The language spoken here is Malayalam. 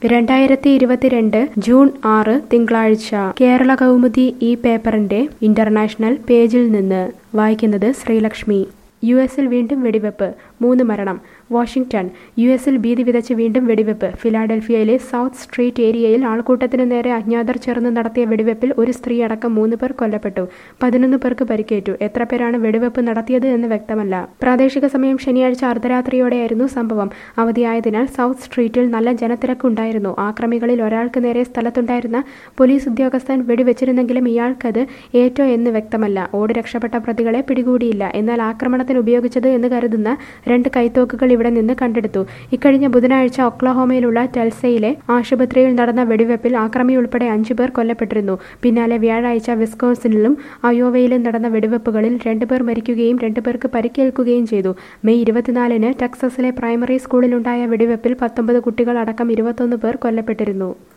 രണ്ടായിരത്തി ഇരുപത്തിരണ്ട് ജൂൺ ആറ് തിങ്കളാഴ്ച കേരള കൗമുദി ഈ പേപ്പറിന്റെ ഇന്റർനാഷണൽ പേജിൽ നിന്ന് വായിക്കുന്നത് ശ്രീലക്ഷ്മി യു എസിൽ വീണ്ടും വെടിവെപ്പ് മൂന്ന് മരണം വാഷിംഗ്ടൺ യു എസിൽ ഭീതി വിതച്ച് വീണ്ടും വെടിവെപ്പ് ഫിലാഡൽഫിയയിലെ സൗത്ത് സ്ട്രീറ്റ് ഏരിയയിൽ ആൾക്കൂട്ടത്തിനു നേരെ അജ്ഞാതർ ചേർന്ന് നടത്തിയ വെടിവെപ്പിൽ ഒരു സ്ത്രീ അടക്കം മൂന്ന് പേർ കൊല്ലപ്പെട്ടു പതിനൊന്ന് പേർക്ക് പരിക്കേറ്റു എത്ര പേരാണ് വെടിവെപ്പ് നടത്തിയത് എന്ന് വ്യക്തമല്ല പ്രാദേശിക സമയം ശനിയാഴ്ച അർദ്ധരാത്രിയോടെയായിരുന്നു സംഭവം അവധിയായതിനാൽ സൗത്ത് സ്ട്രീറ്റിൽ നല്ല ജനത്തിരക്കുണ്ടായിരുന്നു ആക്രമികളിൽ ഒരാൾക്ക് നേരെ സ്ഥലത്തുണ്ടായിരുന്ന പോലീസ് ഉദ്യോഗസ്ഥൻ വെടിവെച്ചിരുന്നെങ്കിലും ഇയാൾക്കത് ഏറ്റോ എന്ന് വ്യക്തമല്ല ഓടി രക്ഷപ്പെട്ട പ്രതികളെ പിടികൂടിയില്ല എന്നാൽ ആക്രമണത്തിന് ഉപയോഗിച്ചത് എന്ന് കരുതുന്ന രണ്ട് കൈത്തോക്കുകൾ ഇവിടെ നിന്ന് കണ്ടെടുത്തു ഇക്കഴിഞ്ഞ ബുധനാഴ്ച ഒക്ലഹോമയിലുള്ള ടെൽസയിലെ ആശുപത്രിയിൽ നടന്ന വെടിവെപ്പിൽ ആക്രമി ഉൾപ്പെടെ അഞ്ചുപേർ കൊല്ലപ്പെട്ടിരുന്നു പിന്നാലെ വ്യാഴാഴ്ച വിസ്കോൺസിനിലും അയോവയിലും നടന്ന വെടിവെപ്പുകളിൽ രണ്ടുപേർ മരിക്കുകയും രണ്ടുപേർക്ക് പരിക്കേൽക്കുകയും ചെയ്തു മെയ് ഇരുപത്തിനാലിന് ടെക്സസിലെ പ്രൈമറി സ്കൂളിലുണ്ടായ വെടിവെപ്പിൽ പത്തൊമ്പത് കുട്ടികൾ അടക്കം ഇരുപത്തൊന്ന് പേർ കൊല്ലപ്പെട്ടിരുന്നു